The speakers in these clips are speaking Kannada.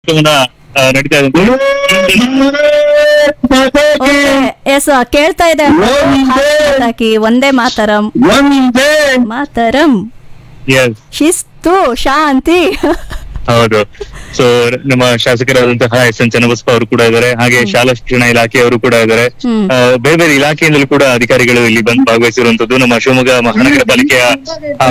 ಕಾರ್ಯಕ್ರಮನ ಆ, ನಡೀತಾ ಇದೆ ಎಸ್ ಕೇಳ್ತಾ ಇದೆ ಹಾಕಿ ಒಂದೇ ಮಾತರಂ ಒಂದೇ ಮಾತರಂ ಎಸ್ ಶಿಸ್ತು ಶಾಂತಿ ಹೌದು ಸೊ ನಮ್ಮ ಶಾಸಕರಾದಂತಹ ಎಸ್ ಎನ್ ಚನ್ನಬಸಪ್ಪ ಅವರು ಕೂಡ ಇದ್ದಾರೆ ಹಾಗೆ ಶಾಲಾ ಶಿಕ್ಷಣ ಇಲಾಖೆಯವರು ಕೂಡ ಇದ್ದಾರೆ ಹ್ಮ್. ಆ, ಬೇರೆ ಬೇರೆ ಇಲಾಖೆಯಿಂದಲೂ ಕೂಡ ಅಧಿಕಾರಿಗಳು ಇಲ್ಲಿ ಬಂದು ಭಾಗವಹಿಸಿರುವಂತದ್ದು ನಮ್ಮ ಶಿವಮೊಗ್ಗ ಮಹಾನಗರ ಪಾಲಿಕೆಯ ಆ,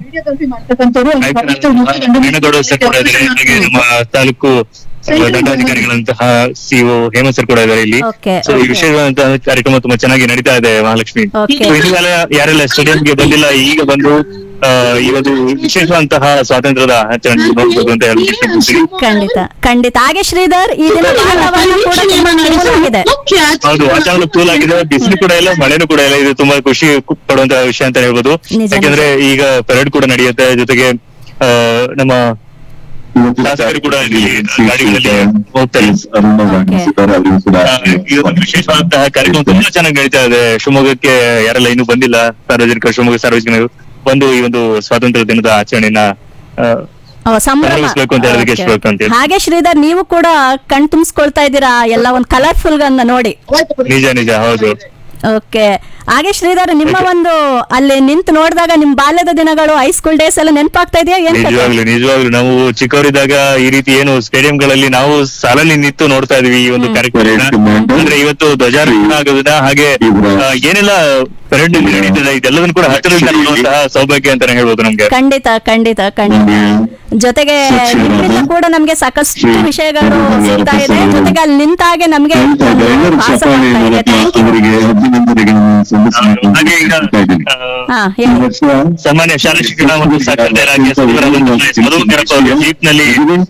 ವೇಣುಗೌಡ ಸರ್ ಕೂಡ ಇದ್ದಾರೆ ಹಾಗೆ ನಮ್ಮ ತಾಲೂಕು ದಂಡಾಧಿಕಾರಿಗಳಂತಹ ಸಿಒ ಹೇಮಂತ್ ಸರ್ ಕೂಡ ಇದ್ದಾರೆ ಇಲ್ಲಿ Okay, ಸೊ ಈ okay. ವಿಷಯಗಳಂತಹ ಕಾರ್ಯಕ್ರಮ ತುಂಬಾ ಚೆನ್ನಾಗಿ ನಡೀತಾ ಇದೆ ಮಹಾಲಕ್ಷ್ಮಿ Okay. So ಇಲ್ಲಿಗೆಲ್ಲ ಯಾರೆಲ್ಲ ಸ್ಟೇಡಿಯಂಗೆ ಬಂದಿಲ್ಲ ಈಗ ಬಂದು ಆ, ಈ ಒಂದು ವಿಶೇಷವಂತಹ ಸ್ವಾತಂತ್ರ್ಯದ ಆಚರಣೆ ನೋಡ್ಬೋದು ಅಂತ ಹೇಳಿ ಇಷ್ಟಪಡ್ತೀನಿ ಖಂಡಿತ ಖಂಡಿತ ಹಾಗೆ ಶ್ರೀಧರ್ ಈ ದಿನ ವಾತಾವರಣ ಕೂಡ ತುಂಬಾ cool ಆಗಿದೆ ಹೌದು ವಾತಾವರಣ ಕೂಲ್ ಆಗಿದೆ ಬಿಸಿಲು ಕೂಡ ಇಲ್ಲ ಮಳೆನೂ ಕೂಡ ಇಲ್ಲ ಇದು ತುಂಬಾ ಖುಷಿ ಪಡುವಂತ ವಿಷಯ ಅಂತ ಹೇಳ್ಬೋದು ನಿಜ, ಯಾಕಂದ್ರೆ ಈಗ ಪೆರೇಡ್ ಕೂಡ ನಡೆಯುತ್ತೆ ಜೊತೆಗೆ ಆ, ನಮ್ಮ ಶಾಸಕರು ಕೂಡ ಇಲ್ಲಿ ಗಾಡಿಗಳಲ್ಲಿ ಹೋಗ್ತಾರೆ ಆ, ಈ ಒಂದು ವಿಶೇಷವಾದಂತಹ ಕಾರ್ಯಕ್ರಮ ತುಂಬಾ ಚೆನ್ನಾಗಿ ನಡೀತಾ ಇದೆ ಶಿವಮೊಗ್ಗಕ್ಕೆ ಯಾರೆಲ್ಲ ಇನ್ನೂ ಬಂದಿಲ್ಲ ಸಾರ್ವಜನಿಕ ಶಿವಮೊಗ್ಗ ಸಾರ್ವಜನಿಕರು ಬಂದು ಈ ಒಂದು ಸ್ವಾತಂತ್ರ್ಯ ದಿನದ ಆಚರಣೆಯನ್ನ ಆ, ಓ, ಸಂಭ್ರಮ ಗಮನಿಸ್ಬೇಕು ಅಂತ ಹೇಳೋದಕ್ಕೆ Okay. ಇಷ್ಟಪಡ್ತೀನಿ ಅಂತ ಹೇಳಿ. ಹಾಗೆ ಶ್ರೀಧರ್ ನೀವು ಕೂಡ ಕಣ್ ತುಂಬಿಸ್ಕೊಳ್ತಾ ಇದ್ದೀರಾ ಎಲ್ಲ ಒಂದು ಕಲರ್ಫುಲ್ ಗನ್ನ ನೋಡಿ ನಿಜ ನಿಜ ಹೌದು ಓಕೆ ಹಾಗೆ ಶ್ರೀಧರ್ ನಿಮ್ಮ ಒಂದು ಅಲ್ಲಿ ನಿಂತು ನೋಡಿದಾಗ ನಿಮ್ ಬಾಲ್ಯದ ದಿನಗಳು ಹೈಸ್ಕೂಲ್ ಡೇಸ್ ಎಲ್ಲ ನೆನಪಾಗ್ತಾ ಇದೆಯಾ ಏನ್ ಕಥೆ? ನಿಜವಾಗ್ಲು ನಿಜವಾಗ್ಲು ನಾವು ಚಿಕ್ಕವರಿದ್ದಾಗ ಈ ರೀತಿ ಏನು ಸ್ಟೇಡಿಯಂಗಳಲ್ಲಿ ನಾವು ಸಾಲಲ್ಲಿ ನಿಂತು ನೋಡ್ತಾ ಇದೀವಿ ಈ ಒಂದು ಕಾರ್ಯಕ್ರಮ ಅಂದ್ರೆ ಇವತ್ತು ಧ್ವಜಾರೋಹಣ ಆಗೋದನ್ನ ಹಾಗೆ ಆ, ಏನೆಲ್ಲ ಪೆರೇಡ್ ನಡೀತದೆ ಇದೆಲ್ಲದನ್ನು ಕೂಡ ಹತ್ತಿರದಿಂದ ನೋಡುವಂತಹ ಸೌಭಾಗ್ಯ ಅಂತಾನೆ ಹೇಳ್ಬೋದು ನಮ್ಗೆ ಖಂಡಿತ ಖಂಡಿತ ಖಂಡಿತ ಜೊತೆಗೆ ನಿಮ್ಮಿಂದ ಕೂಡ ನಮ್ಗೆ ಸಾಕಷ್ಟು ವಿಷಯಗಳು ಸಿಗ್ತಾ ಇದೆ ಜೊತೆಗೆ ಅಲ್ಲಿ ನಿಂತಾಗೆ ನಮ್ಗೆ ಒಂದು ಭಾಸ ಆಗ್ತಾ ಇದೆ. Thank you. ಅವರಿಗೆ ಅಭಿನಂದನೆಗಳನ್ನು ಹಾಗೆ ಈಗ ಸಲ್ಲಿಸ್ತಾ ಹಾ ಹೇಳಿ ಸಾಮಾನ್ಯ ಶಾಲಾ ಶಿಕ್ಷಣ ಮತ್ತು ಸಾಕ್ಷರತೆ ಇಲಾಖೆಯ ಸಚಿವರಾದಂತಹ ಎಸ್. ಮಧುಕರಪ್ಪ ಅವರು ಜೀಪ್ ನಲ್ಲಿ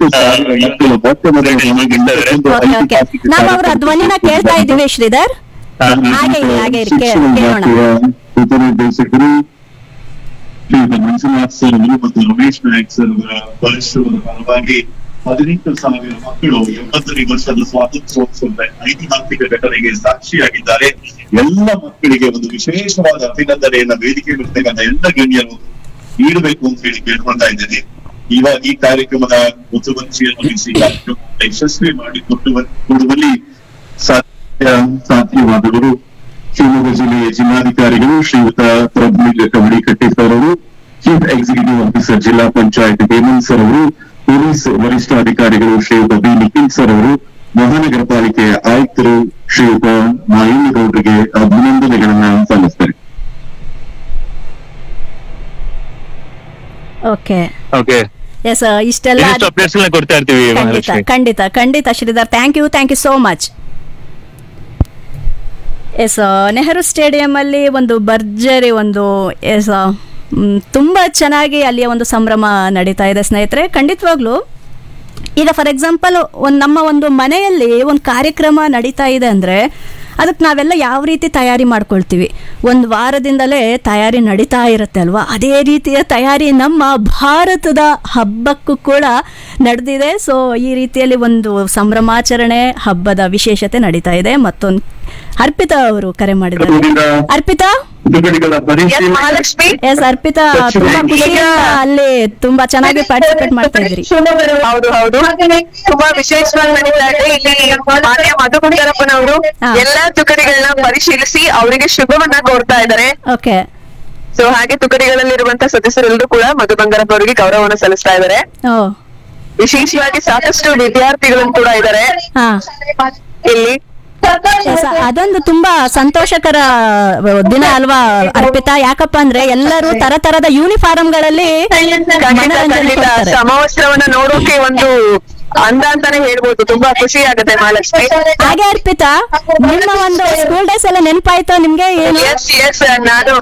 ಓಕೆ ಓಕೆ ನಾವು ಅವರ ಧ್ವನಿನ ಕೇಳ್ತಾ ಇದ್ದೀವಿ ಶ್ರೀಧರ್ ಹಾಗೆ ಇರಿ, ಹಾಗೆ ಇರಿ, ಕೇ- ಕೇಳೋಣ. ಉಪನಿರ್ದೇಶಕರು ಶ್ರೀಯುತ ಮಂಜುನಾಥ್ ಸರ್ ಅವರು ಮತ್ತು ರಮೇಶ್ ನಾಯಕ್ ಸರ್ ಅವರ ಪರಿಶ್ರಮದ ಫಲವಾಗಿ ಹದಿನೆಂಟು ಸಾವಿರ ಮಕ್ಕಳು ಎಂಬತ್ತನೇ ವರ್ಷದ ಸ್ವಾತಂತ್ರ್ಯೋತ್ಸವದ ಐತಿಹಾಸಿಕ ಘಟನೆಗೆ ಸಾಕ್ಷಿಯಾಗಿದ್ದಾರೆ ಎಲ್ಲ ಮಕ್ಕಳಿಗೆ ಒಂದು ವಿಶೇಷವಾದ ಅಭಿನಂದನೆಯನ್ನ ವೇದಿಕೆ ಇರ್ತಕ್ಕಂಥ ಎಲ್ಲ ಗಣ್ಯರು ನೀಡಬೇಕು ಅಂತ ಹೇಳಿ ಕೇಳ್ಕೊಳ್ತಾ ಇದ್ದೇನೆ ಇವಾಗ ಈ ಕಾರ್ಯಕ್ರಮದ ಮುತುವಂಚಿಯನ್ನು ವಹಿಸಿ ಕಾರ್ಯಕ್ರಮ ಯಶಸ್ವಿ ಮಾಡಿ ಕೊಟ್ಟು ಕೊಡುವಲ್ಲಿ ಸಾಧ್ಯ ಸಾಧ್ಯವಾದವರು ಶಿವಮೊಗ್ಗ ಜಿಲ್ಲೆಯ ಜಿಲ್ಲಾಧಿಕಾರಿಗಳು ಶ್ರೀಯುತ ಪ್ರಭುಲಿಂಗ ಕವಡಿ ಕಟ್ಟಿ ಸರ್ ಅವರು chief executive officer Zilla Panchayat Hemanth sir ಅವರು ಪೊಲೀಸ್ ವರಿಷ್ಠಾಧಿಕಾರಿಗಳು ಶ್ರೀಯುತ ಬಿ ನಿಖಿಲ್ ಸರ್ ಅವರು ಮಹಾನಗರ ಪಾಲಿಕೆಯ ಆಯುಕ್ತರು ಶ್ರೀಯುತ ಮಾಯಣ್ಣಗೌಡರಿಗೆ ಅಭಿನಂದನೆಗಳನ್ನ ಸಲ್ಲಿಸ್ತಾರೆ ಓಕೆ ಓಕೆ ಎಸ್ ಇಷ್ಟೆಲ್ಲ ಇನ್ನಷ್ಟು ಅಪ್ಡೇಟ್ಸ್ ಕೊಡ್ತಾ ಇರ್ತೀವಿ ಖಂಡಿತ ಮಹಾಲಕ್ಷ್ಮಿ ಖಂಡಿತ ಖಂಡಿತ Sridhar thank you thank you so much yes Nehru stadium ಅಲ್ಲಿ ಒಂದು ಭರ್ಜರಿ ಒಂದು ಎಸ್ ತುಂಬ ಚೆನ್ನಾಗಿ ಅಲ್ಲಿಯ ಒಂದು ಸಂಭ್ರಮ ನಡೀತಾ ಇದೆ ಸ್ನೇಹಿತರೆ ಖಂಡಿತವಾಗ್ಲೂ ಈಗ ಫಾರ್ ಎಕ್ಸಾಂಪಲ್ ಒಂದು ನಮ್ಮ ಒಂದು ಮನೆಯಲ್ಲಿ ಒಂದು ಕಾರ್ಯಕ್ರಮ ನಡೀತಾ ಇದೆ ಅಂದರೆ ಅದಕ್ಕೆ ನಾವೆಲ್ಲ ಯಾವ ರೀತಿ ತಯಾರಿ ಮಾಡ್ಕೊಳ್ತೀವಿ ಒಂದು ವಾರದಿಂದಲೇ ತಯಾರಿ ನಡೀತಾ ಇರುತ್ತೆ ಅಲ್ವಾ ಅದೇ ರೀತಿಯ ತಯಾರಿ ನಮ್ಮ ಭಾರತದ ಹಬ್ಬಕ್ಕೂ ಕೂಡ ನಡೆದಿದೆ ಸೊ ಈ ರೀತಿಯಲ್ಲಿ ಒಂದು ಸಂಭ್ರಮಾಚರಣೆ ಹಬ್ಬದ ವಿಶೇಷತೆ ನಡೀತಾ ಇದೆ ಮತ್ತೊಂದು ಅರ್ಪಿತಾ ಅವರು ಕರೆ ಮಾಡಿದ್ದಾರೆ ಅರ್ಪಿತಾ ತುಕಡಿಗಳ ಪರಿಶೀಲನೆ ಮಹಾಲಕ್ಷ್ಮಿ ಎಸ್ ಅರ್ಪಿತಾ ತುಂಬಾ ಖುಷಿಯಿಂದ ಅಲ್ಲಿ ತುಂಬಾ ಚೆನ್ನಾಗಿ ಪಾರ್ಟಿಸಿಪೇಟ್ ಮಾಡ್ತಾ ಇದ್ರಿ ಹೌದು ಹೌದು ತುಂಬಾ ವಿಶೇಷವಾಗಿ ನಡೀತಾ ಇದೆ ಇಲ್ಲಿ ಮಾನ್ಯ ಮಧುಕುಂದರಪ್ಪನವರು ಹಾ. ಎಲ್ಲಾ ತುಕಡಿಗಳನ್ನ ಪರಿಶೀಲಿಸಿ ಅವರಿಗೆ ಶುಭವನ್ನ ಕೋರ್ತಾ ಇದ್ದಾರೆ ಓಕೆ ಸೊ ಹಾಗೆ ತುಕಡಿಗಳಲ್ಲಿರುವಂತ ಸದಸ್ಯರೆಲ್ಲರೂ ಕೂಡ ಮಧು ಬಂಗಾರಪ್ಪ ಅವರಿಗೆ ಗೌರವವನ್ನು ಸಲ್ಲಿಸ್ತಾ ಇದ್ದಾರೆ ಓ ವಿಶೇಷವಾಗಿ ಸಾಕಷ್ಟು ವಿದ್ಯಾರ್ಥಿಗಳು ಕೂಡ ಇದ್ದಾರೆ ಹಾ ಇಲ್ಲಿ ಎಸ್, ಅದೊಂದು ತುಂಬಾ ಸಂತೋಷಕರ ದಿನ ಅಲ್ವಾ ಅರ್ಪಿತಾ ಯಾಕಪ್ಪ ಅಂದ್ರೆ ಎಲ್ಲರೂ ತರ ತರದ ಯೂನಿಫಾರ್ಮ್ಗಳಲ್ಲಿ ಖಂಡಿತ ಮನರಂಜನೆ ಖಂಡಿತ ಕೊಡ್ತಾರೆ. ಸಮವಸ್ತ್ರವನ್ನ ನೋಡೋಕೆ ಒಂದು ಅಂದ ಅಂತಾನೆ ಹೇಳ್ಬೋದು ತುಂಬಾ ಖುಷಿ ಆಗುತ್ತೆ ಮಹಾಲಕ್ಷ್ಮಿ ಹಾಗೆ ಅರ್ಪಿತಾ ನಿಮ್ಮ ಒಂದು ಸ್ಕೂಲ್ ಡೇಸ್ ಎಲ್ಲ ನೆನಪಾಯ್ತು ನಿಮ್ಗೆ ಏನು ಎಸ್ ಎಸ್ ನಾನು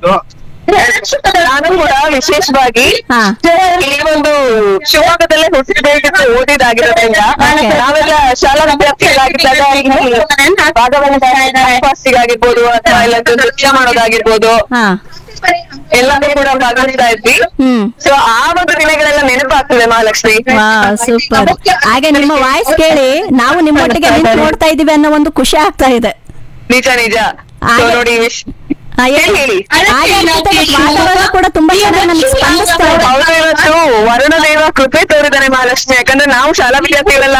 ನಾನು ಕೂಡ ವಿಶೇಷವಾಗಿ ಹಾ. ಈ ಒಂದು ಶಿವಮೊಗ್ಗದಲ್ಲೇ ಹುಟ್ಟಿ ಬೆಳೆದಿದ್ದು ಓದಿದಾಗಿರೋದ್ರಿಂದ Okay. ನಾವೆಲ್ಲ ಶಾಲಾ ವಿದ್ಯಾರ್ಥಿಗಳಾಗಿದ್ದಾಗ ಇಲ್ಲಿ ಭಾಗವಹಿಸಿಗಾಗಿರ್ಬೋದು ಅಥವಾ ಎಲ್ಲ ನೃತ್ಯ ಮಾಡೋದಾಗಿರ್ಬೋದು ಹಾ ಎಲ್ಲಾನು ಕೂಡ ಭಾಗವಹಿಸ್ತಾ ಇದ್ವಿ ಹ್ಮ್ ಸೊ ಆ ಒಂದು ದಿನಗಳೆಲ್ಲ ನೆನಪಾಗ್ತದೆ ಮಹಾಲಕ್ಷ್ಮಿ ವಾ ಸೂಪರ್ ಹಾಗೆ ನಿಮ್ಮ ವಾಯ್ಸ್ ಕೇಳಿ ನಾವು ನಿಮ್ಮೊಟ್ಟಿಗೆ ನಿಂತು ನೋಡ್ತಾ ಇದೀವಿ ಅನ್ನೋ ಒಂದು ಖುಷಿ ಆಗ್ತಾ ಇದೆ ನಿಜ ನಿಜ So ಹಾಗೆ- ನೋಡಿ ವಿಶ್- ಹಾ, ಹೇಳಿ. ಹೇಳಿ. ಹಾಗೆ ಆಗ್ತಿದೆ, ಇವತ್ತು ವಾತಾವರಣ ಕೂಡ ತುಂಬಾ ಚೆನ್ನಾಗಿ ನಮ್ಗೆ ಸ್ಪಂದಿಸ್ತಾ ಇದೆ ಹೌದು ಇವತ್ತು ವರುಣ ದೇವ ಕೃಪೆ ತೋರಿದಾನೆ ಮಹಾಲಕ್ಷ್ಮಿ ಯಾಕಂದ್ರೆ ನಾವು ಶಾಲಾ ವಿದ್ಯಾರ್ಥಿಗಳೆಲ್ಲ